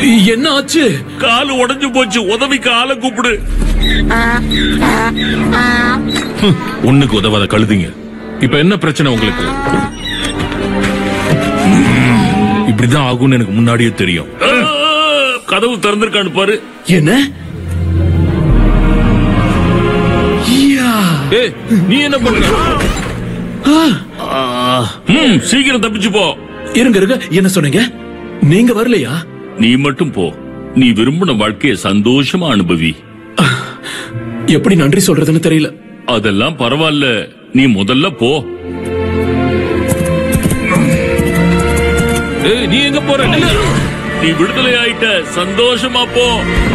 என்ன ஆச்சு காலு உடைஞ்சு போச்சு உதவிக்கு ஆளை கூப்பிடு ஒண்ணுக்கு உதவாத கழுதிங்க இப்ப என்ன பிரச்சனை உங்களுக்கு இப்படிதான் ஆகும்னு எனக்கு முன்னாடியே தெரியும் ஆ, கதவு திறந்திருக்கான்னு பாரு என்ன யா. ஏய் நீ என்ன பண்ண ம், சீக்கிரம் தப்பிச்சு போ இருங்க இருங்க என்ன சொன்னீங்க நீங்க வரலையா நீ மட்டும் போ நீ விரும்பின வாழ்க்கையை சந்தோஷமா அனுபவி எப்படி நன்றி சொல்றதுன்னு தெரியல அதெல்லாம் பரவாயில்ல நீ முதல்ல போ ஏய் நீ எங்க போற நில்லு. நீ விடுதலை ஆயிட்ட சந்தோஷமா போ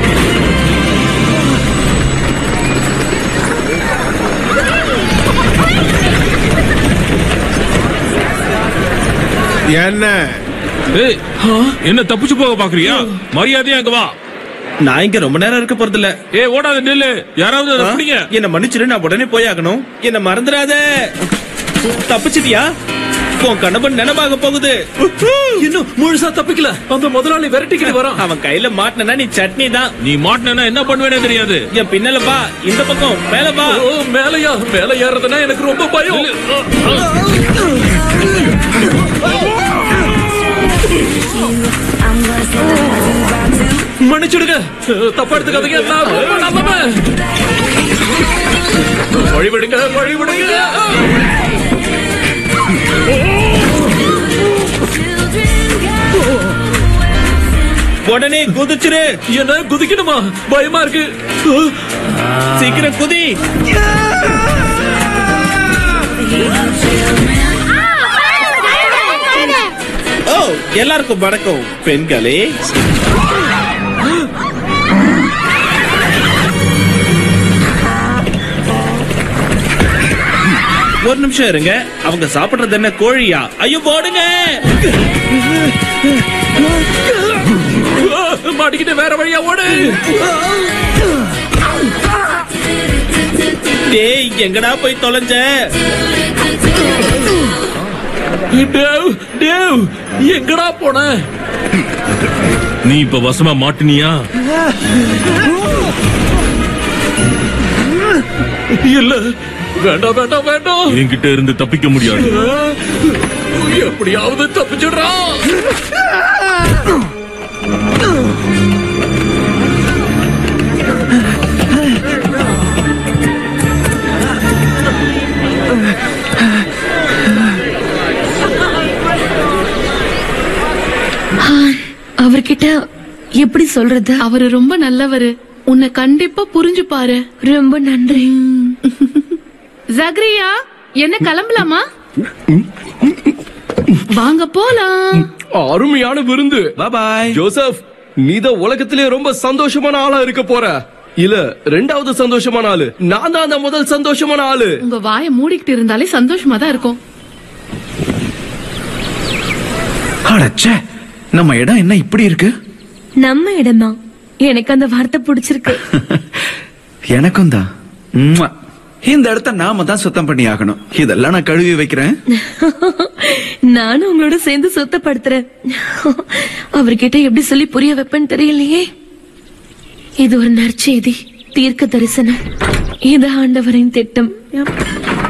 என்ன ஏய் என்ன தப்பிச்சு போக பாக்குறியா மரியாதையா அங்க வா நான் இங்க ரொம்ப நேரம் இருக்க போறது இல்ல ஏய் ஓடாத நில்லு யாராவது அதை பிடிங்க என்ன மன்னிச்சிரு நான் உடனே போய் ஆகணும் என்ன மறந்துடாத தப்பிச்சிட்டியா உன் கணவன் நினைவாக போகுது இன்னும் முழுசா தப்பிக்கல அந்த முதலாளி விரட்டிக்கிட்டு வரான் அவன் கையில மாட்டினா நீ சட்னி தான் நீ மாட்டினா என்ன பண்ணுவேனே தெரியாது என் பின்னால வா இந்த பக்கம் மேல வா ஓ மேலையா மேல ஏறதுன்னா எனக்கு ரொம்ப பயம் மன்னிச்சுடுங்க தப்பா எடுத்துக்காதீங்க நான் ரொம்ப நல்லவன் வழிவிடுங்க வழிவிடுங்க உடனே குதிச்சிரு என்ன குதிக்கணுமா பயமா இருக்கு சீக்கிரம் குதி ஓ எல்லாருக்கும் வணக்கம் பெண்களே ஒரு நிமிஷம் இருங்க அவங்க சாப்பிடுறது என்ன கோழியா ஐயோ போடுங்க மாட்டிக்கிட்டு வேற வழியா ஓடு டேய் எங்கடா போய் தொலைஞ்ச டேவ் டேவ் எங்கடா போன நீ இப்ப வசமா மாட்டினியா இல்ல வேண்டாம் வேண்டாம் வேண்டாம் என்கிட்ட இருந்து தப்பிக்க முடியாது எப்படியாவது தப்பிச்சிடுறான் அவர்கிட்ட எப்படி சொல்றது அவரு ரொம்ப நல்லவரு உன்னை கண்டிப்பா புரிஞ்சுப்பாரு ரொம்ப நன்றி ஜக்ரியா என்ன கிளம்பலாமா வாங்க போலாம் அருமையான விருந்து பாய் ஜோசப் நீதான் உலகத்திலே ரொம்ப சந்தோஷமான ஆளா இருக்க போற இல்ல ரெண்டாவது சந்தோஷமான ஆளு நான் தான் அந்த முதல் சந்தோஷமான ஆளு உங்க வாயை மூடிக்கிட்டு இருந்தாலே சந்தோஷமா தான் இருக்கும் அடச்சே நம்ம இடம் என்ன இப்படி இருக்கு நம்ம இடமா எனக்கு அந்த வார்த்தை பிடிச்சிருக்கு எனக்கும் தான் உம்மா. இந்த இடத்த நாம தான் சுத்தம் பண்ணி ஆகணும் இதெல்லாம் நான் கழுவி வைக்கிறேன் நானும் உங்களோட சேர்ந்து சுத்தப்படுத்துறேன் அவர்கிட்ட எப்படி சொல்லி புரிய வைப்பேன்னு தெரியலையே இது ஒரு நற்செய்தி தீர்க்க தரிசனம் இது ஆண்டவரின் திட்டம்